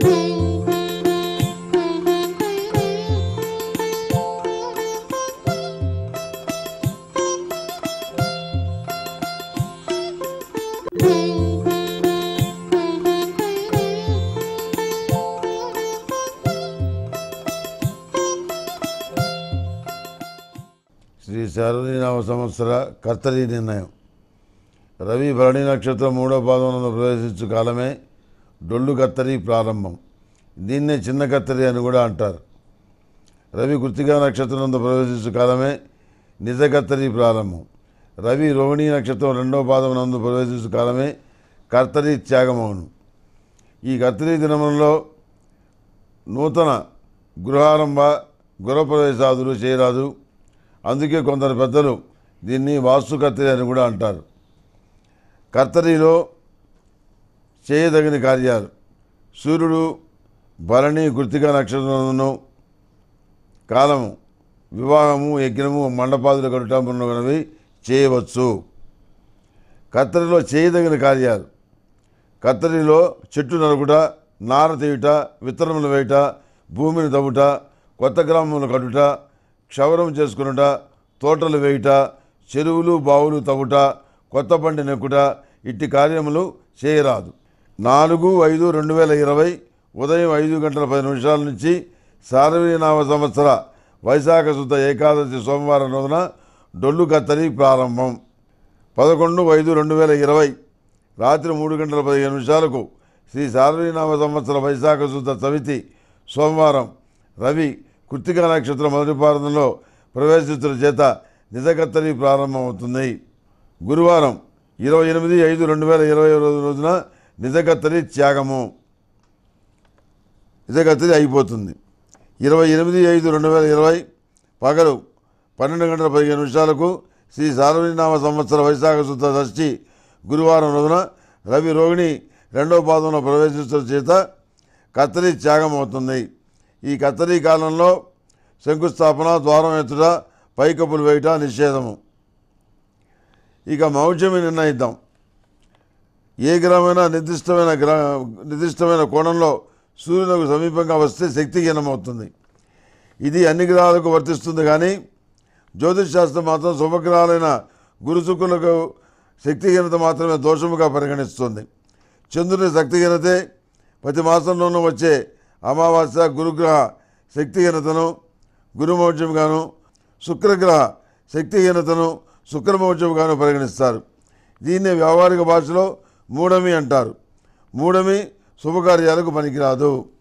శ్రీ శారదీనామ సంవత్సర కర్తరి నిర్ణయం రవి భరణి నక్షత్రం మూడో పాదమునందు ప్రవేశించు కాలమే డొల్లు కత్తరి ప్రారంభం దీన్నే చిన్న కత్తరి అని కూడా అంటారు రవి కృతికా నక్షత్రం ప్రవేశించు కాలమే నిజ కత్తరి ప్రారంభం రవి రోహిణీ నక్షత్రం రెండో పాదమునందు ప్రవేశించు కాలమే కర్తరి త్యాగమవును ఈ కర్తరి దినములలో నూతన గృహారంభ గృహప్రవేశాదులు చేయరాదు అందుకే కొందరు పెద్దలు దీన్ని వాస్తు కత్తెరి అని కూడా అంటారు కత్తరిలో చేయదగిన కార్యాలు సూర్యుడు భరణి కృతిక నక్షత్రమును కాలము వివాహము యజ్ఞము మండపాదులు కట్టుట మొదలగునవి చేయవచ్చు కత్తరిలో చేయదగిన కార్యాలు కత్తరిలో చెట్టు నరుకుట నార తీయుట విత్తనములు వేయుట భూమిని తవ్వుట కొత్త గ్రామములు కట్టుట క్షవరం చేసుకునుట తోటలు వేయుట చెరువులు బావులు తవ్వుట కొత్త పంట నెక్కుట ఇట్టి కార్యములు చేయరాదు నాలుగు ఐదు రెండు వేల ఇరవై ఉదయం ఐదు గంటల పది నిమిషాల నుంచి సార్వీనామ సంవత్సర వైశాఖ శుద్ధ ఏకాదశి సోమవారం రోజున డొల్లు కత్తరి ప్రారంభం పదకొండు ఐదు రెండు వేల ఇరవై రాత్రి మూడు గంటల పదిహేను నిమిషాలకు శ్రీ సార్వీనామ సంవత్సర వైశాఖ శుద్ధ చవితి సోమవారం రవి కృత్తిక నక్షత్రం మొదటి పాదంలో ప్రవేశించడం చేత నిజకత్తరి ప్రారంభమవుతుంది గురువారం ఇరవై ఎనిమిది ఐదు రెండు వేల ఇరవై రోజు రోజున నిజకత్తరి త్యాగము నిజకత్తరి అయిపోతుంది ఇరవై ఎనిమిది ఐదు రెండు వేల ఇరవై పగలు పన్నెండు గంటల పదిహేను నిమిషాలకు శ్రీ సార్వజనామ సంవత్సర వైశాఖ శుద్ధ షష్ఠి గురువారం రోజున రవి రోహిణి రెండవ పాదంలో ప్రవేశించడం చేత కత్తరి త్యాగం అవుతుంది ఈ కత్తరి కాలంలో శంకుస్థాపన ద్వారం ఎత్తుట పైకప్పులు వేయట నిషేధము ఇక మౌఢ్యమి నిర్ణయిద్దాం ఏ గ్రహమైనా నిర్దిష్టమైన గ్రహ నిర్దిష్టమైన కోణంలో సూర్యునికి సమీపంగా వస్తే శక్తిహీనమవుతుంది ఇది అన్ని గ్రహాలకు వర్తిస్తుంది కానీ జ్యోతిష్ శాస్త్రం మాత్రం శుభగ్రహాలైన గురు శుక్రులకు శక్తిహీనత మాత్రమే దోషముగా పరిగణిస్తుంది చంద్రుని శక్తిహీనతే ప్రతి మాసంలోనూ వచ్చే అమావాస్య గురుగ్రహ శక్తిహీనతను గురుమౌఢ్యంగాను శుక్రగ్రహ శక్తిహీనతను శుక్రమౌఢ్యంగాను పరిగణిస్తారు దీన్నే వ్యావహారిక భాషలో మూడమి అంటారు మూడమి శుభకార్యాలకు పనికిరాదు